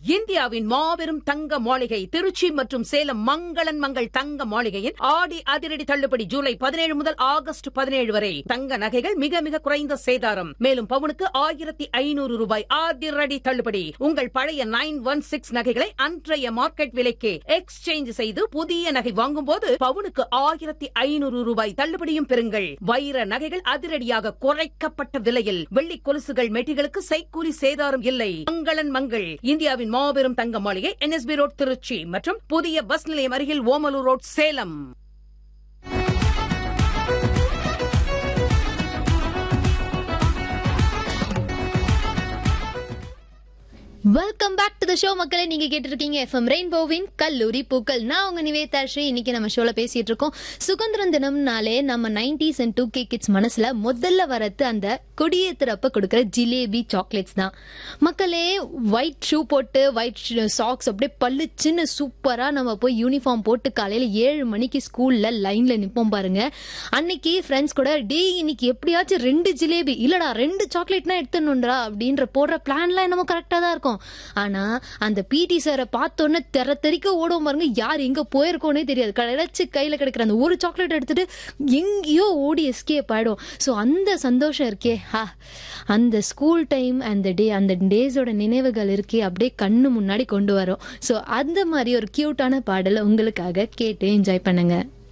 இந்தியாவின் மாபெரும் தங்க மாளிகை திருச்சி மற்றும் சேலம் மங்களன் மங்கள் தங்க மாளிகையின் ஆடி அதிரடி தள்ளுபடி ஜூலை பதினேழு முதல் ஆகஸ்ட் பதினேழு வரை தங்க நகைகள் மிக மிக குறைந்த சேதாரம் மேலும் பவுனுக்கு ஆயிரத்தி ஐநூறு ரூபாய் அதிரடி தள்ளுபடி உங்கள் பழைய நைன் ஒன் சிக்ஸ் நகைகளை அன்றைய மார்க்கெட் விலைக்கு எக்ஸ்சேஞ்ச் செய்து புதிய நகை வாங்கும்போது பவுனுக்கு ஆயிரத்தி ஐநூறு ரூபாய் தள்ளுபடியும் பெறுங்கள் வைர நகைகள் அதிரடியாக குறைக்கப்பட்ட விலையில் வெள்ளி கொலுசுகள் மெட்டிகளுக்கு செய்கூலி சேதாரம் இல்லை மங்களன் மங்கள் இந்தியாவின் மாபெரும் தங்க மாளிகை என்எஸ்பி ரோட் திருச்சி மற்றும் புதிய பஸ் நிலையம் அருகில் Omalur road Salem welcome back to the show மக்களே நீங்க கேட்டிருக்கீங்க எஃப்எம் ரெயின்போவின் கல்லூரி பூக்கள் நான் உங்க நிவேதா ஸ்ரீ இன்னைக்கு நம்ம ஷோல பேசிட்டு இருக்கோம் சுதந்திரம் தினம்னாலே நம்ம nineties and two K kids மனசுல முதல்ல வரது அந்த கொடியேத்துறப்ப கொடுக்குற ஜிலேபி சாக்லேட்ஸ் தான் மக்களே ஒயிட் ஷூ போட்டு ஒயிட் சாக்ஸ் அப்படியே பளிச்சுன்னு சூப்பரா நம்ம போய் யூனிஃபார்ம் போட்டு காலையில ஏழு மணிக்கு ஸ்கூல்ல லைன்ல நிப்போம் பாருங்க அன்னைக்கு ஃப்ரெண்ட்ஸ் கூட டே இன்னைக்கு எப்படியாச்சும் ரெண்டு ஜிலேபி இல்லடா ரெண்டு சாக்லேட்னா எடுத்துடணும்டா அப்படின்ற போடுற பிளான்லாம் என்னமோ கரெக்டா தான் இருக்கும் ஆனா அந்த பிடி சாரை பார்த்தோன்னே தெர தெறிக்க ஓடும் பாருங்க யார் எங்க போயிருக்கோனே தெரியாது கிடைச்சு கையில கிடைக்கிற அந்த ஒரு சாக்லேட் எடுத்துட்டு எங்கேயோ ஓடி எஸ்கேப் ஆயிடும் ஸோ அந்த சந்தோஷம் இருக்கே ஹா அந்த ஸ்கூல் டைம் அந்த டே அந்த டேஸோட நினைவுகள் இருக்கே அப்படியே கண்ணு முன்னாடி கொண்டு வரும் ஸோ அந்த மாதிரி ஒரு கியூட்டான பாடலை உங்களுக்காக கேட்டு என்ஜாய் பண்ணுங்க